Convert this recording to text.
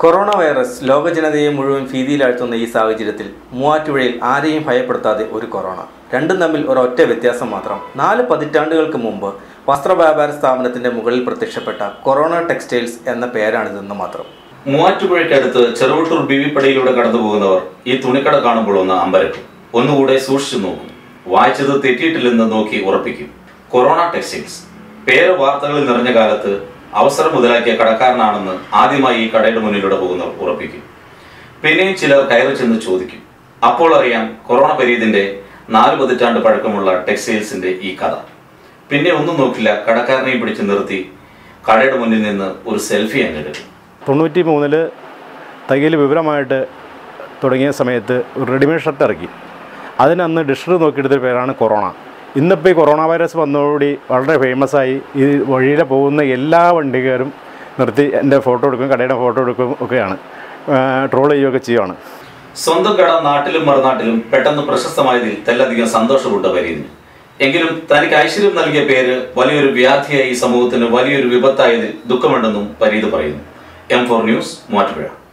corona virus ലോക ജനതയെ മുഴുവൻ ഭീതിയിലാഴ്ത്തുന്ന ഈ സാഹചര്യത്തിൽ മൂവാറ്റുപുഴയിൽ ആരെയും ഭയപ്പെടുത്താതെ ഒരു കൊറോണ രണ്ടും തമ്മിൽ ഒരൊറ്റ വ്യത്യാസം മാത്രം നാല് പതിറ്റാണ്ടുകൾക്ക് മുമ്പ് വസ്ത്രവ്യാപാര സ്ഥാപനത്തിന്റെ മുകളിൽ പ്രത്യക്ഷപ്പെട്ട കൊറോണ ടെക്സ്റ്റൈൽസ് എന്ന പേരാണിതെന്ന് മാത്രം മൂവാറ്റുപുഴയ്ക്കടുത്ത് ചെറുവട്ടൂർ ബിവിപ്പടിയിലൂടെ കടന്നു പോകുന്നവർ ഈ തുണിക്കട കാണുമ്പോൾ ഒന്ന് അമ്പരക്കും ഒന്നുകൂടെ സൂക്ഷിച്ചു നോക്കും വായിച്ചത് തെറ്റിയിട്ടില്ലെന്ന് നോക്കി ഉറപ്പിക്കും കൊറോണ ടെക്സ്റ്റൈൽസ് പേര് വാർത്തകളിൽ നിറഞ്ഞ കാലത്ത് അവസരം മുതലാക്കിയ കടക്കാരനാണെന്ന് ആദ്യമായി ഈ കടയുടെ മുന്നിലൂടെ പോകുന്നവർ ഉറപ്പിക്കും പിന്നെയും ചിലർ കയറി ചെന്ന് ചോദിക്കും അപ്പോൾ അറിയാം കൊറോണ പരീതിന്റെ നാല് പതിറ്റാണ്ട് പഴക്കമുള്ള ടെക്സ്റ്റൈൽസിന്റെ ഈ കഥ പിന്നെ ഒന്നും നോക്കില്ല കടക്കാരനെയും പിടിച്ചു നിർത്തി കടയുടെ മുന്നിൽ നിന്ന് ഒരു സെൽഫി അങ്ങെടുക്കും തൊണ്ണൂറ്റി മൂന്നിൽ തയ്യൽ വിവരമായിട്ട് തുടങ്ങിയ സമയത്ത് ഒരു റെഡിമെയ്ഡ് ഷർട്ട് ഇറക്കി അതിന് അന്ന് ഡിക്ഷണറി നോക്കിയെടുത്ത പേരാണ് കൊറോണ ഇന്നിപ്പോൾ ഈ കൊറോണ വൈറസ് വന്നതോടുകൂടി വളരെ ഫേമസ് ആയി ഈ വഴിയിലെ പോകുന്ന എല്ലാ വണ്ടിക്കാരും നിർത്തി എൻ്റെ ഫോട്ടോ എടുക്കും കടയുടെ ഫോട്ടോ എടുക്കും ഒക്കെയാണ് ട്രോൾ ചെയ്യുകയൊക്കെ ചെയ്യുവാണ് സ്വന്തം കട നാട്ടിലും മറുനാട്ടിലും പെട്ടെന്ന് പ്രശസ്തമായതിൽ തെല്ലധികം സന്തോഷമുണ്ട് പരീതിന് എങ്കിലും തനിക്ക് ഐശ്വര്യം നൽകിയ പേര് വലിയൊരു വ്യാധിയായി ഈ സമൂഹത്തിന് വലിയൊരു വിപത്തായതിൽ ദുഃഖമുണ്ടെന്നും പരീത് പറയുന്നു എം ഫോർ ന്യൂസ് മൂവാറ്റുപുഴ